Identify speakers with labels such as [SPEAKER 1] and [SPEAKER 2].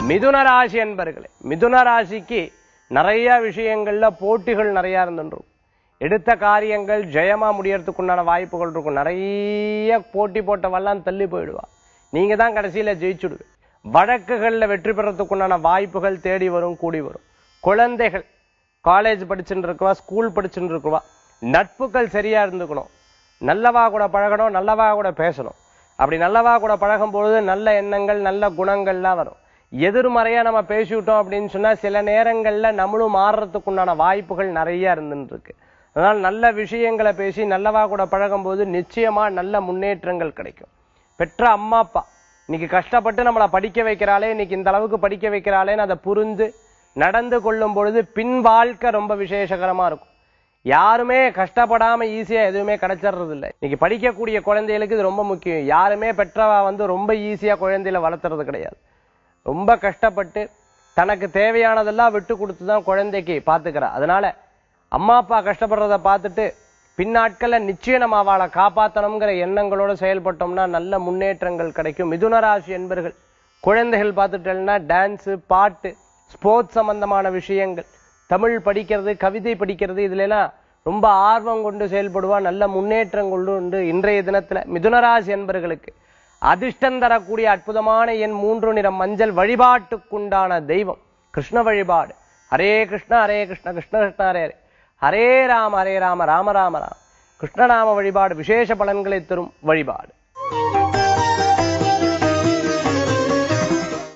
[SPEAKER 1] மிதுன ராசி என்பர்களே மிதுன ராசிக்கு நிறைய விஷயங்கள்ல போட்டிகள் நிறைய இருந்துருக்கும் எடுத்த காரியங்கள் ஜெயமா முடியறதுக்கு உண்டான வாய்ப்புகள் இருக்கும் நிறைய போட்டி போட்டவெல்லாம் தள்ளி போயிடுவா நீங்க தான் கடைசியில ஜெயிச்சுடுவீங்க வழக்குகள்ல வெற்றி பெறத்துக்கு உண்டான வாய்ப்புகள் தேடி வரும் கூடி வரும் குழந்தைகள் காலேஜ் படிச்சுட்டு இருக்குவா ஸ்கூல் படிச்சுட்டு இருக்குவா நட்புகள் சரியா இருந்துக்கணும் நல்லவா கூட பழகணும் நல்லவா கூட பேசணும் அப்படி நல்லவா கூட பழகும் பொழுது நல்ல எண்ணங்கள் நல்ல குணங்கள்லாம் வரும் எதிர்மறையா நம்ம பேசிவிட்டோம் அப்படின்னு சொன்னா சில நேரங்கள்ல நம்மளும் மாறுறதுக்கு உண்டான வாய்ப்புகள் நிறைய இருந்துட்டு இருக்கு அதனால நல்ல விஷயங்களை பேசி நல்லவா கூட பழகும் போது நிச்சயமா நல்ல முன்னேற்றங்கள் கிடைக்கும் பெற்ற அம்மா அப்பா இன்னைக்கு கஷ்டப்பட்டு நம்மளை படிக்க வைக்கிறாளே இன்னைக்கு இந்த அளவுக்கு படிக்க வைக்கிறாளேன்னு அதை புரிந்து நடந்து கொள்ளும் பொழுது பின் வாழ்க்கை ரொம்ப விசேஷகரமா இருக்கும் யாருமே கஷ்டப்படாம ஈஸியா எதுவுமே கிடைச்சிடுறது இல்லை இன்னைக்கு படிக்கக்கூடிய குழந்தைகளுக்கு இது ரொம்ப முக்கியம் யாருமே பெற்றவா வந்து ரொம்ப ஈஸியா குழந்தையில வளர்த்துறது கிடையாது ரொம்ப கஷ்டப்பட்டு தனக்கு தேவையானதெல்லாம் விட்டு கொடுத்து தான் குழந்தைக்கு பாத்துக்கிறா அதனால அம்மா அப்பா கஷ்டப்படுறத பார்த்துட்டு பின்னாட்கள்ல நிச்சயம் நம்ம அவளை காப்பாத்தணுங்கிற எண்ணங்களோட செயல்பட்டோம்னா நல்ல முன்னேற்றங்கள் கிடைக்கும் மிதுன ராசி என்பர்கள் குழந்தைகள் பார்த்துட்டேன்னா டான்ஸ் பாட்டு ஸ்போர்ட்ஸ் சம்பந்தமான விஷயங்கள் தமிழ் படிக்கிறது கவிதை படிக்கிறது இதுல எல்லாம் ரொம்ப ஆர்வம் கொண்டு செயல்படுவா நல்ல முன்னேற்றம் கொண்டு உண்டு இன்றைய தினத்துல மிதுனராசி என்பர்களுக்கு அதிர்ஷ்டம் தரக்கூடிய அற்புதமான எண் மூன்று நிறம் மஞ்சள் வழிபாட்டுக்குண்டான தெய்வம் கிருஷ்ண வழிபாடு ஹரே கிருஷ்ண ஹரே கிருஷ்ண கிருஷ்ண கிருஷ்ண ஹரே ஹரே ஹரே ராம ஹரே ராம ராம ராம ராம கிருஷ்ணநாம வழிபாடு விசேஷ பலன்களை தரும் வழிபாடு